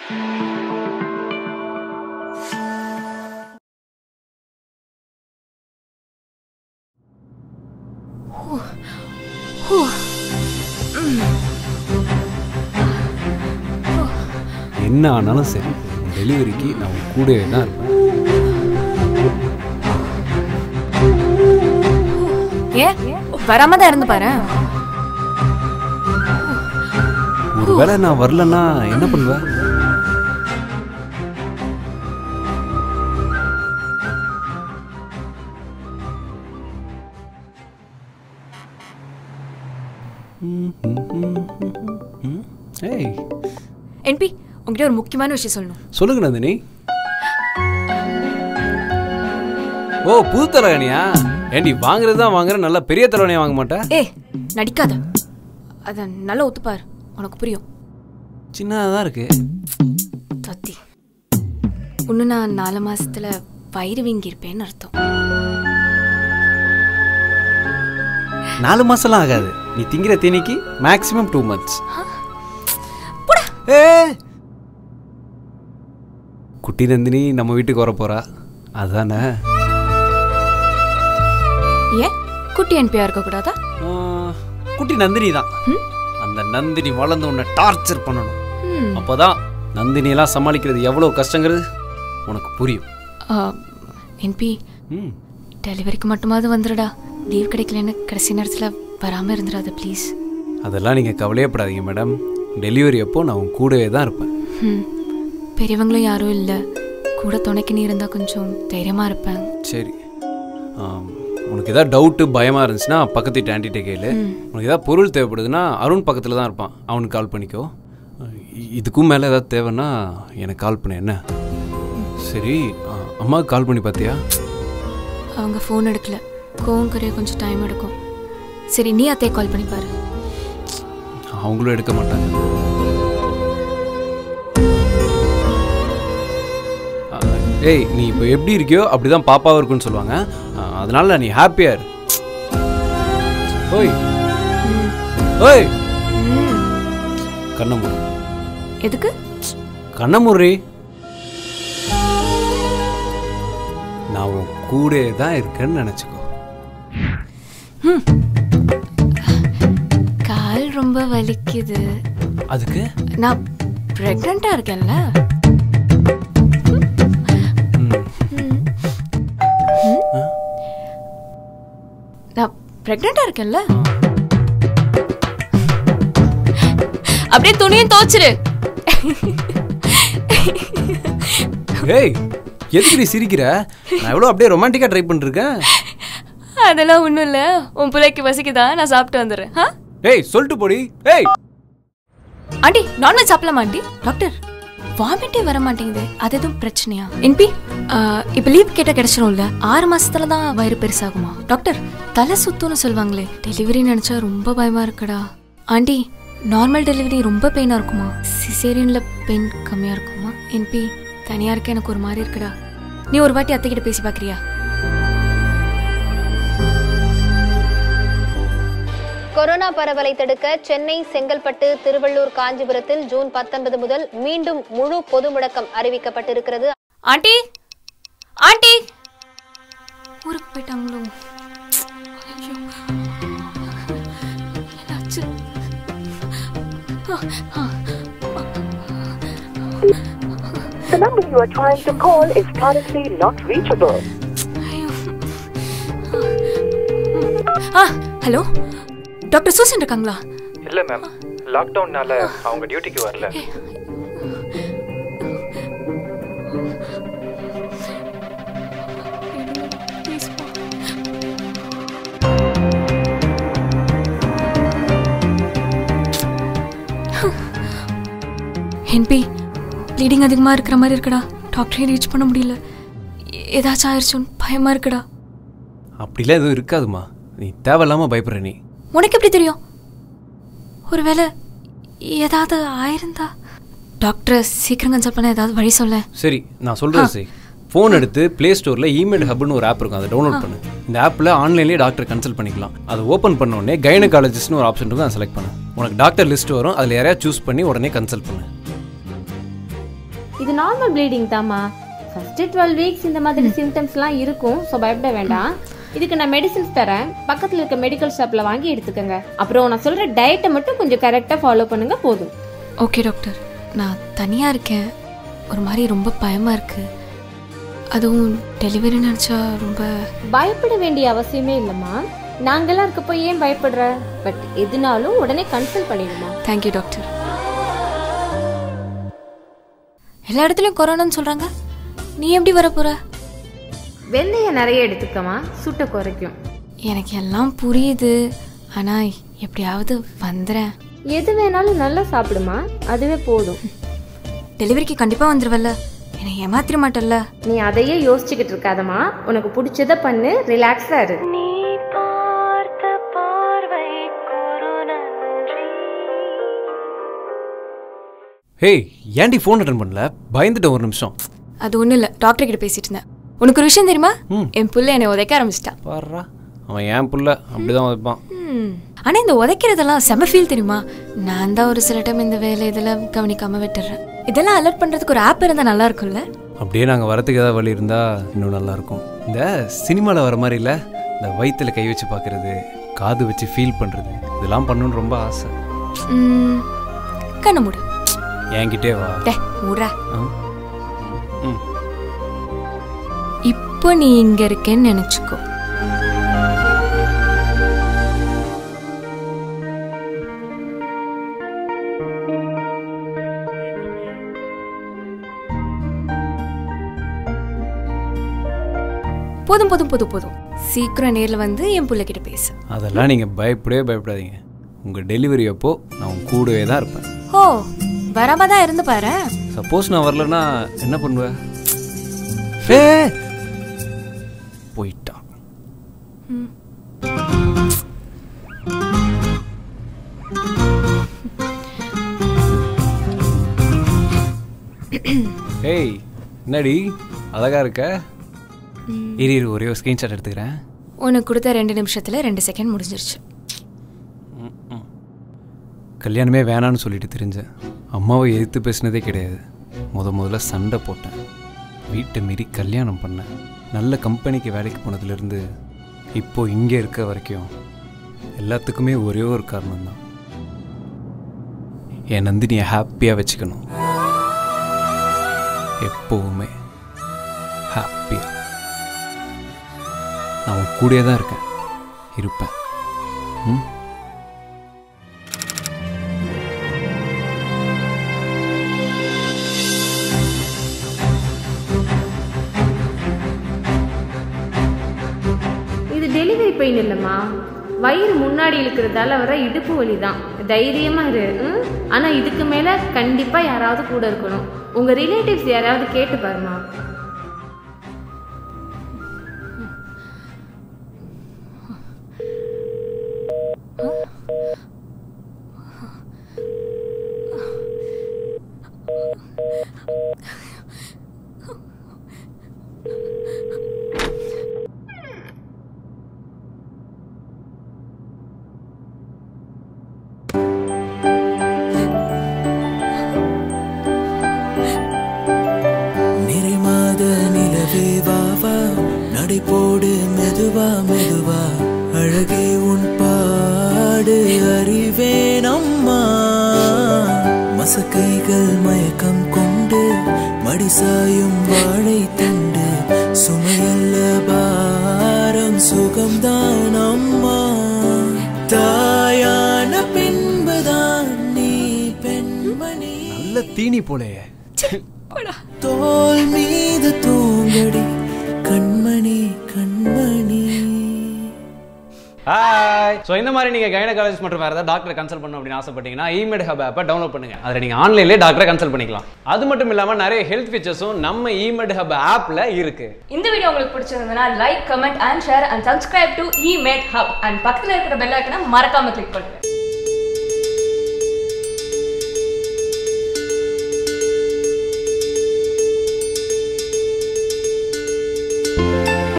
என்ன ஆனாலும் சரி டெலிவரிக்கு நான் உன் கூடவே தான் இருப்பேன் ஏன் வராம தான் இருந்து பாரு ஒருவேளை நான் வரலன்னா என்ன பண்ணுவ ஏய் என்பி உங்ககிட்ட ஒரு முக்கியமான விஷயம் சொல்லணும் சொல்லுங்க நந்தினி ஓ புது தலைவனியா ஏண்டி வாங்குறது தான் வாங்குற நல்லா பெரிய தலைவனியா வாங்க மாட்டேன் ஏ நடிக்காத அத நல்லா ஒத்துப்பாரு உனக்கு புரியும் சின்னதாக தான் இருக்கு தத்தி இன்னும் நான் நாலு மாசத்துல வயிறு வீங்கியிருப்பேன்னு அர்த்தம் நாலு மாசம்லாம் ஆகாது நீ திங்கிற தேனிக்கு மேக்ஸிமம் டூ மந்த்ஸ் ஏ குட்டி நந்தினி நம்ம வீட்டுக்கு வர போறா அதானே ஏன் குட்டி என்பியா இருக்க கூடாதா ஆ, குட்டி நந்தினி தான் அந்த நந்தினி வளர்ந்து உன்னை டார்ச்சர் பண்ணணும் ம். அப்போதான் நந்தினியெல்லாம் சமாளிக்கிறது எவ்வளோ கஷ்டங்கிறது உனக்கு புரியும் என்பி ம் டெலிவரிக்கு மட்டுமாவது வந்துடுடா லீவ் கிடைக்கலன்னு கடைசி நேரத்தில் வராமல் இருந்துடாத ப்ளீஸ் அதெல்லாம் நீங்கள் கவலையப்படாதீங்க மேடம் டெலிவரி அப்போ நான் உன் கூடவே தான் இருப்பேன் ம் பெரியவங்களும் யாரும் இல்லை கூட துணைக்கு நீ இருந்தால் கொஞ்சம் தைரியமாக இருப்பேன் சரி ஆம், உனக்கு ஏதாவது டவுட்டு பயமாக இருந்துச்சுன்னா பக்கத்து வீட்டு ஆண்டிகிட்ட கேளு உனக்கு ஏதாவது பொருள் தேவைப்படுதுன்னா அருண் பக்கத்தில் தான் இருப்பான் அவனுக்கு கால் பண்ணிக்கோ இ- இதுக்கும் மேலே ஏதாவது தேவைன்னா எனக்கு கால் பண்ணு என்ன சரி ஆ, அம்மாவுக்கு கால் பண்ணி பார்த்தியா அவங்க ஃபோன் எடுக்கல கோவம் குறைய கொஞ்சம் டைம் எடுக்கும் சரி நீ அத்தையை கால் பண்ணி பாரு அவங்களும் எடுக்க மாட்டாங்க ஆ, ஏய் நீ இப்போ எப்படி இருக்கியோ அப்படி தான் பாப்பாவும் இருக்குன்னு சொல்லுவாங்க ஆ, அதனால நீ ஹாப்பியா இரு ஓய் ஓய் ம் கண்ணமுறை எதுக்கு கண்ணமுறை நான் உன் கூட தான் இருக்கேன்னு நினச்சிக்கோ கால் ரொம்ப வலிக்குது அதுக்கு நான் ப்ரெக்னெண்ட்டாக இருக்கேன்ல ம், நான் ப்ரெக்னெண்ட்டாக இருக்கேன்ல அப்படியே துணியும் துவச்சிரு ஏய் எதுக்கு நீ சிரிக்கிற நான் எவ்வளோ அப்படியே ரொமான்டிக்காக ட்ரை பண்ணிருக்கேன் அதெல்லாம் ஒன்றும் இல்லை உன் பிள்ளைக்கு வசிக்குதா நான் சாப்பிட்டு வந்துடுறேன் ஆ ஏய் சொல்லிட்டு போடி ஏய் ஆண்டி நான்வெஜ் சாப்பிடலாமா ஆண்டி டாக்டர் வாமிட்டே வர மாட்டேங்குது அது எதுவும் பிரச்சனையா என்பி இப்போ லீவ் கேட்டால் கிடைச்சிரும்ல ஆறு மாசத்துல தான் வயிறு பெருசாகுமா டாக்டர் தலை சுத்தும்னு சொல்லுவாங்களே டெலிவரி நினைச்சா ரொம்ப பயமா இருக்குடா ஆண்டி நார்மல் டெலிவரி ரொம்ப பெயினா இருக்குமா சிசேரியன்ல பெயின் கம்மியா இருக்குமா என்பி தனியா இருக்க எனக்கு ஒரு மாதிரி இருக்குடா நீ ஒரு வாட்டி அத்தைக்கிட்ட பேசி பார்க்கறியா கொரோனா பரவலை தடுக்க சென்னை செங்கல்பட்டு திருவள்ளூர் காஞ்சிபுரத்தில் ஜூன் பத்தொன்பது முதல் மீண்டும் முழு பொது முடக்கம் அறிவிக்கப்பட்டிருக்கிறது ஆண்டி ஆண்டி ஊருக்கு போயிட்டாங்களோ ஐயோ. என்னாச்சு ஆ, ஆ. The number you are trying to call is currently not reachable. ஐயோ. ஆ ஹலோ டாக்டர் சூசன் இருக்காங்களா இல்லை மேம் லாக்டவுன்னால அவங்க டியூட்டிக்கு வரல என்பி ப்ளீடிங் அதிகமாக இருக்கிற மாதிரி இருக்குடா டாக்டரையும் ரீச் பண்ண முடியல ஏ- ஏதாச்சும் ஆயிடுச்சோன்னு பயமாக இருக்குடா அப்படிலாம் எதுவும் இருக்காதுமா நீ தேவையில்லாமல் பயப்படுற நீ உனக்கு எப்படி தெரியும் ஒருவேளை ஏதாவது ஆயிருந்தா டாக்டரை சீக்கிரம் கன்சல்ட் பண்ண ஏதாவது வழி சொல்ல சரி நான் சொல்கிறது சரி ஃபோன் எடுத்து ப்ளே ஸ்டோரில் இமெயில் ஹப்னு ஒரு ஆப் இருக்கும் அதை டவுன்லோட் பண்ணு இந்த ஆப்பில் ஆன்லைன்லேயே டாக்டர் கன்சல்ட் பண்ணிக்கலாம் அதை ஓப்பன் பண்ண உடனே கைனகாலஜிஸ்ட்னு ஒரு ஆப்ஷன் இருக்கும் அதை செலக்ட் பண்ணு உனக்கு டாக்டர் லிஸ்ட் வரும் அதில் யாரையா சூஸ் பண்ணி உடனே கன்சல்ட் பண்ணு இது நார்மல் ப்ளீடிங் தாம்மா ஃபஸ்ட்டு டுவெல் வீக்ஸ் இந்த மாதிரி சிம்டம்ஸ்லாம் இருக்கும் ஸோ பயப்பட வேண்டாம் இதுக்கு நான் மெடிசின்ஸ் தரேன் பக்கத்தில் இருக்க மெடிக்கல் ஷாப்பில் வாங்கி எடுத்துக்கோங்க அப்புறம் நான் சொல்கிற டயட்டை மட்டும் கொஞ்சம் கரெக்டாக ஃபாலோ பண்ணுங்க போதும் ஓகே டாக்டர் நான் தனியாக இருக்கேன் ஒரு மாதிரி ரொம்ப பயமாக இருக்குது அதுவும் டெலிவரி நினச்சா ரொம்ப பயப்பட வேண்டிய அவசியமே இல்லைம்மா நாங்கெல்லாம் இருக்கப்போ ஏன் பயப்படுற பட் எதுனாலும் உடனே கன்சல்ட் பண்ணிடுமா தேங்க்யூ டாக்டர் எல்லா இடத்துலையும் கொரோனான்னு சொல்கிறாங்க நீ எப்படி வர போகிற வெந்தயம் நிறைய எடுத்துக்கமா சுட்ட குறைக்கும் எனக்கு எல்லாம் புரியுது ஆனால் எப்படியாவது வந்துடுறேன் எது வேணாலும் நல்லா சாப்பிடுமா அதுவே போதும் டெலிவரிக்கு கண்டிப்பாக வந்துடுவல்ல என்னை ஏமாத்திர மாட்டல்ல நீ அதையே யோசிச்சுக்கிட்டு இருக்காதம்மா உனக்கு பிடிச்சத பண்ணு ரிலாக்ஸா இரு ஹேய் ஏன்டி ஃபோன் அட்டன் பண்ணல பயந்துட்டேன் ஒரு நிமிஷம் அது ஒன்றும் இல்லை டாக்டர் கிட்ட பேசிட்டு இருந்தேன் உனக்கு ஒரு விஷயம் தெரியுமா ம். என் புள்ள என்னை உதைக்க ஆரம்பிச்சிட்டா பாடுறா அவன் ஏன் புள்ள அப்படிதான் வைப்பான் ஆனால் இந்த உதைக்கிறதெல்லாம் செம ஃபீல் தெரியுமா நான் தான் ஒரு சில டைம் இந்த வேலை இதெல்லாம் கவனிக்காம விட்டுறேன் இதெல்லாம் அலர்ட் பண்ணுறதுக்கு ஒரு ஆப் இருந்தால் நல்லா இருக்கும்ல அப்படியே நாங்கள் வரத்துக்கு ஏதாவது வழி இருந்தால் இன்னும் நல்லாயிருக்கும் இந்த சினிமாவில் வர மாதிரி இல்லை இந்த வயிற்றுல கை வச்சு பார்க்குறது காது வச்சு ஃபீல் பண்ணுறது இதெல்லாம் பண்ணணும்னு ரொம்ப ஆசை ம், கண்ணை மூடு என்கிட்டே வா டே மூடுறா ஆ? ம் இப்போ நீ இங்க இருக்கேன்னு நினைச்சுக்கோ போதும் போதும் போதும் போதும் சீக்கிரம் நேர்ல வந்து என் புள்ளைகிட்ட பேசு அதெல்லாம் நீங்கள் பயப்படவே பயப்படாதீங்க உங்கள் டெலிவரி அப்போ நான் உங்க கூடவே தான் இருப்பேன் ஓ வராம தான் இருந்து பாரு சப்போஸ் நான் வரலன்னா என்ன பண்ணுவேன் ஏ போயிட்டான் ஏய் என்னடி அழகா இருக்க இரு இரு ஒரே ஒரு ஸ்க்ரீன்ஷாட் எடுத்துக்கிறேன் உனக்கு கொடுத்த ரெண்டு நிமிஷத்துல ரெண்டு செகண்ட் முடிஞ்சிருச்சு கல்யாணமே வேணான்னு சொல்லிட்டு தெரிஞ்சேன் அம்மாவை எதிர்த்து பேசினதே கிடையாது முத முதல்ல சண்டை போட்டேன் வீட்டை மீறி கல்யாணம் பண்ணேன் நல்ல கம்பெனிக்கு வேலைக்கு போனதுலேருந்து இப்போ இங்கே இருக்க வரைக்கும் எல்லாத்துக்குமே ஒரே ஒரு காரணம் தான் என் நந்தினியை ஹாப்பியாக வச்சுக்கணும் எப்போவுமே ஹாப்பியாக நான் உன் கூடயே தான் இருக்கேன் இருப்பேன் ம் இது டெலிவரி பெயின் இல்லைம்மா வயிறு முன்னாடி இழுக்கிறதால வர இடுப்பு வலி தான் தைரியமா இரு ம்? ஆனா இதுக்கு மேல கண்டிப்பா யாராவது கூட இருக்கணும் உங்க ரிலேட்டிவ்ஸ் யாராவது கேட்டு பாருமா நிறைமாத நிலவே வா வா நடை போடு மெதுவா மெதுவா அழகே உன் பாடு அறிவேன் அம்மா மசக்கைகள் மயக்கம் கொண்டு மடிசாயும் வாழை தண்டு சுமையல்ல பாரம் சுகம்தான் அம்மா தாயான பின்புதான் நீ பெண்மணி நல்ல தீனி போலையே தோல் மீது தூங்கடி கண்மணி கண்மணி ஹாய் ஸோ இந்த மாதிரி நீங்கள் கைனகாலஜிஸ்ட் மற்றும் வேறு ஏதாவது டாக்டரை கன்சல்ட் பண்ணணும் அப்படின்னு ஆசைப்பட்டீங்கன்னா இமெட் ஹப் ஆப்பை டவுன்லோட் பண்ணுங்கள் அதில் நீங்கள் ஆன்லைன்லேயே டாக்டரை கன்சல்ட் பண்ணிக்கலாம் அது மட்டும் இல்லாமல் நிறைய ஹெல்த் ஃபீச்சர்ஸும் நம்ம இமெட் ஹப் ஆப்பில் இருக்குது இந்த வீடியோ உங்களுக்கு பிடிச்சிருந்ததுன்னா like comment and share and subscribe to E med hub and பக்கத்தில் இருக்கிற பெல் ஐக்கனை மறக்காம கிளிக் பண்ணுங்க